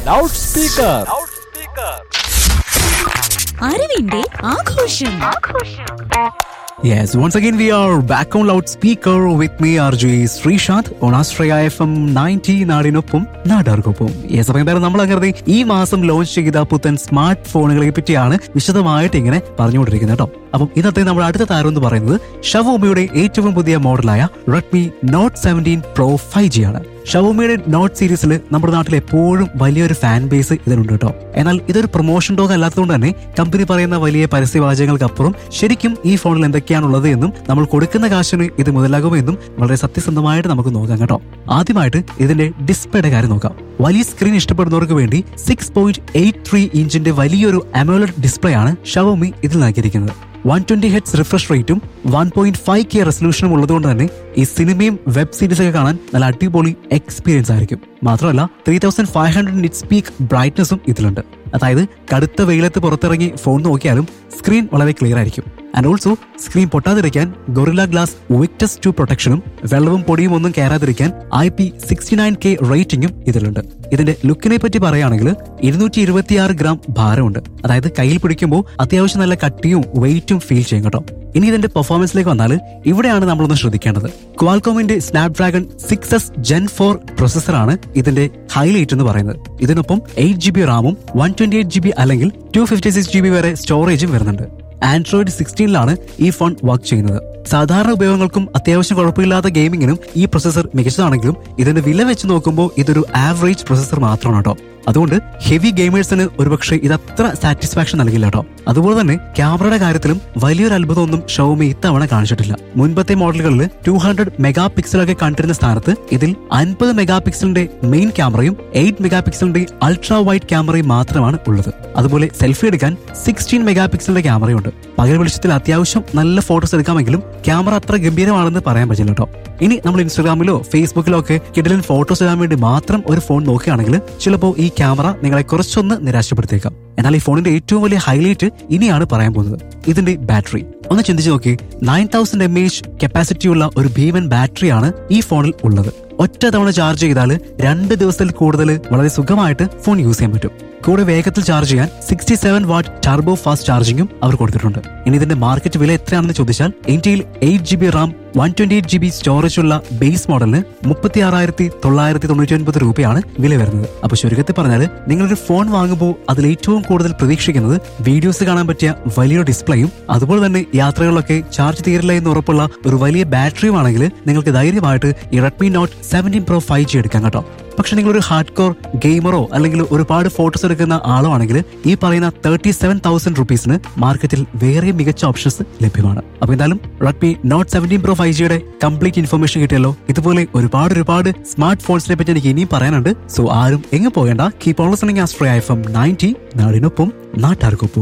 loud speaker അറിവിന്റെ ആഘോഷം Yes, once again we are back on loudspeaker with me RJ Sreesanth on Astraya FM 90 നാടിനൊപ്പം നാടാർക്കൊപ്പം yes അപ്പം എന്തായാലും നമ്മൾ അങ്ങനെ ഈ മാസം ലോഞ്ച് ചെയ്ത പുത്തൻ സ്മാർട്ട് ഫോണുകളെ പറ്റിയാണ് വിശദമായിട്ട് ഇങ്ങനെ പറഞ്ഞുകൊണ്ടിരിക്കുന്നത് കേട്ടോ അപ്പം ഇന്നത്തെ നമ്മുടെ അടുത്ത താരം എന്ന് പറയുന്നത് ഷവോമിയുടെ ഏറ്റവും പുതിയ മോഡലായ Redmi note seventeen pro five G ആണ് ഷവോമിയുടെ നോട്ട് സീരീസിൽ നമ്മുടെ നാട്ടിൽ എപ്പോഴും വലിയൊരു ഫാൻ ബേസ് ഇതിനുണ്ട് കേട്ടോ എന്നാൽ ഇതൊരു പ്രൊമോഷൻ ടോക്ക് അല്ലാത്തതുകൊണ്ട് തന്നെ കമ്പനി പറയുന്ന വലിയ പരസ്യവാചകങ്ങൾക്കപ്പുറം ശരിക്കും ഈ ഫോണിൽ എന്തൊക്കെയാണുള്ളത് എന്നും നമ്മൾ കൊടുക്കുന്ന കാശിന് ഇത് മുതലാകുമെന്നും വളരെ സത്യസന്ധമായിട്ട് നമുക്ക് നോക്കാം കേട്ടോ ആദ്യമായിട്ട് ഇതിന്റെ ഡിസ്പ്ലേയുടെ കാര്യം നോക്കാം വലിയ സ്ക്രീൻ ഇഷ്ടപ്പെടുന്നവർക്ക് വേണ്ടി സിക്സ് പോയിന്റ് എയ്റ്റ് ത്രീ ഇഞ്ചിന്റെ വലിയൊരു അമോലഡ് ഡിസ്പ്ലേ ആണ് ഷവോമി ഇതിൽ നൽകിയിരിക്കുന്നത് വൺ ട്വന്റി ഹെഡ്സ് റിഫ്രഷ് റേറ്റും വൺ പോയിന്റ് ഫൈവ് കെ റെസൊല്യൂഷനും ഉള്ളതുകൊണ്ട് തന്നെ ഈ സിനിമയും വെബ് സീരീസ് ഒക്കെ കാണാൻ നല്ല അടിപൊളി എക്സ്പീരിയൻസ് ആയിരിക്കും മാത്രമല്ല three thousand five hundred nits peak ബ്രൈറ്റ്നസും ഇതിലുണ്ട് അതായത് കടുത്ത വെയിലത്ത് പുറത്തിറങ്ങി ഫോൺ നോക്കിയാലും സ്ക്രീൻ വളരെ ക്ലിയർ ആയിരിക്കും ആൻഡ് ഓൾസോ സ്ക്രീൻ പൊട്ടാതിരിക്കാൻ ഗൊറില്ല ഗ്ലാസ് വിക്ടസ് ടു പ്രൊട്ടക്ഷനും വെള്ളവും പൊടിയും ഒന്നും കയറാതിരിക്കാൻ I P sixty nine K റേറ്റിംഗും ഇതിലുണ്ട് ഇതിന്റെ ലുക്കിനെ പറ്റി പറയുകയാണെങ്കിൽ ഇരുന്നൂറ്റി ഇരുപത്തിയാറ് ഗ്രാം ഭാരമുണ്ട് അതായത് കയ്യിൽ പിടിക്കുമ്പോൾ അത്യാവശ്യം നല്ല കട്ടിയും വെയിറ്റും ഫീൽ ചെയ്യും കേട്ടോ ഇനി ഇതിന്റെ പെർഫോമൻസിലേക്ക് വന്നാൽ ഇവിടെയാണ് നമ്മളൊന്ന് ശ്രദ്ധിക്കേണ്ടത് ക്വാൽകോമിന്റെ Snapdragon six S gen four പ്രൊസസറാണ് ഇതിന്റെ ഹൈലൈറ്റ് എന്ന് പറയുന്നത് ഇതിനൊപ്പം എയ്റ്റ് ജി ബി റാമും one twenty eight G B അല്ലെങ്കിൽ two fifty six G B വരെ സ്റ്റോറേജും വരുന്നുണ്ട് ആൻഡ്രോയിഡ് സിക്സ്റ്റീനിലാണ് ഈ ഫോൺ വർക്ക് ചെയ്യുന്നത് സാധാരണ ഉപയോഗങ്ങൾക്കും അത്യാവശ്യം കുഴപ്പമില്ലാത്ത ഗെയിമിങ്ങിനും ഈ പ്രൊസസർ മികച്ചതാണെങ്കിലും ഇതിന്റെ വില വെച്ച് നോക്കുമ്പോൾ ഇതൊരു ആവറേജ് പ്രൊസസർ മാത്രമാണ് കേട്ടോ അതുകൊണ്ട് ഹെവി ഗെയിമേഴ്സിന് ഒരുപക്ഷെ ഇത് അത്ര സാറ്റിസ്ഫാക്ഷൻ നൽകില്ല കേട്ടോ അതുപോലെ തന്നെ ക്യാമറയുടെ കാര്യത്തിലും വലിയൊരു അത്ഭുതമൊന്നും ഷോമി ഇത്തവണ കാണിച്ചിട്ടില്ല മുൻപത്തെ മോഡലുകളിൽ ടു ഹൺഡ്രഡ് മെഗാ പിക്സലൊക്കെ കണ്ടിരുന്ന സ്ഥാനത്ത് ഇതിൽ അൻപത് മെഗാ പിക്സലിന്റെ മെയിൻ ക്യാമറയും എയ്റ്റ് മെഗാ പിക്സലിന്റെ അൾട്രാ വൈഡ് ക്യാമറയും മാത്രമാണ് ഉള്ളത് അതുപോലെ സെൽഫി എടുക്കാൻ സിക്സ്റ്റീൻ മെഗാ പിക്സലിന്റെ ക്യാമറയുണ്ട് പകൽ വെളിച്ചത്തിൽ അത്യാവശ്യം നല്ല ഫോട്ടോസ് എടുക്കാമെങ്കിലും ക്യാമറ അത്ര ഗംഭീരമാണെന്ന് പറയാൻ പറ്റില്ല കേട്ടോ ഇനി നമ്മൾ ഇൻസ്റ്റാഗ്രാമിലോ ഫേസ്ബുക്കിലോ ഒക്കെ കിടലിൽ ഫോട്ടോസ് ഇടാൻ വേണ്ടി മാത്രം ഒരു ഫോൺ നോക്കുകയാണെങ്കിൽ ചിലപ്പോൾ ഈ ക്യാമറ നിങ്ങളെ കുറച്ചൊന്ന് നിരാശപ്പെടുത്തിയേക്കാം എന്നാൽ ഈ ഫോണിന്റെ ഏറ്റവും വലിയ ഹൈലൈറ്റ് ഇനിയാണ് പറയാൻ പോകുന്നത് ഇതിന്റെ ബാറ്ററി ഒന്ന് ചിന്തിച്ചു നോക്കി nine thousand M H capacity ഉള്ള ഒരു ഭീമൻ ബാറ്ററിയാണ് ഈ ഫോണിൽ ഉള്ളത് ഒറ്റ തവണ ചാർജ് ചെയ്താൽ രണ്ട് ദിവസത്തിൽ കൂടുതൽ വളരെ സുഖമായിട്ട് ഫോൺ യൂസ് ചെയ്യാൻ പറ്റും കൂടെ വേഗത്തിൽ ചാർജ് ചെയ്യാൻ sixty seven watt turbo fast ചാർജിങ്ങും അവർ കൊടുത്തിട്ടുണ്ട് ഇനി ഇതിന്റെ മാർക്കറ്റ് വില എത്രയാണെന്ന് ചോദിച്ചാൽ ഇന്ത്യയിൽ eight G B RAM one twenty eight G B storage ഉള്ള ബേസ് മോഡലിന് മുപ്പത്തി ആറായിരത്തി തൊള്ളായിരത്തി തൊണ്ണൂറ്റി ഒൻപത് രൂപയാണ് വില വരുന്നത് അപ്പൊ ചുരുക്കത്തിൽ പറഞ്ഞാൽ നിങ്ങളൊരു ഫോൺ വാങ്ങുമ്പോൾ അതിൽ ഏറ്റവും കൂടുതൽ പ്രതീക്ഷിക്കുന്നത് വീഡിയോസ് കാണാൻ പറ്റിയ വലിയൊരു ഡിസ്പ്ലേയും അതുപോലെ തന്നെ യാത്രകളിലൊക്കെ ചാർജ് തീരില്ല എന്ന് ഉറപ്പുള്ള ഒരു വലിയ ബാറ്ററിയും ആണെങ്കിൽ നിങ്ങൾക്ക് ധൈര്യമായിട്ട് ഈ Redmi note seventeen pro five G എടുക്കാം കേട്ടോ പക്ഷെ നിങ്ങളൊരു ഹാർഡ് കോർ ഗെയിമറോ അല്ലെങ്കിൽ ഒരുപാട് ഫോട്ടോസ് എടുക്കുന്ന ആളോ ആണെങ്കിൽ ഈ പറയുന്ന തേർട്ടി സെവൻ തൗസൻഡ് റുപ്പീസിന് മാർക്കറ്റിൽ വേറെ മികച്ച ഓപ്ഷൻസ് ലഭ്യമാണ് അപ്പൊ എന്തായാലും Redmi note seventeen pro five ജിയുടെ കംപ്ലീറ്റ് ഇൻഫർമേഷൻ കിട്ടിയല്ലോ ഇതുപോലെ ഒരുപാട് ഒരുപാട് സ്മാർട്ട് ഫോൺസിനെ പറ്റി എനിക്ക് ഇനിയും പറയാനുണ്ട് സോ ആരും എങ്ങ് പോകേണ്ട keep on listening Astro F M ninety നാടിനൊപ്പം നാട്ടാർക്കൊപ്പം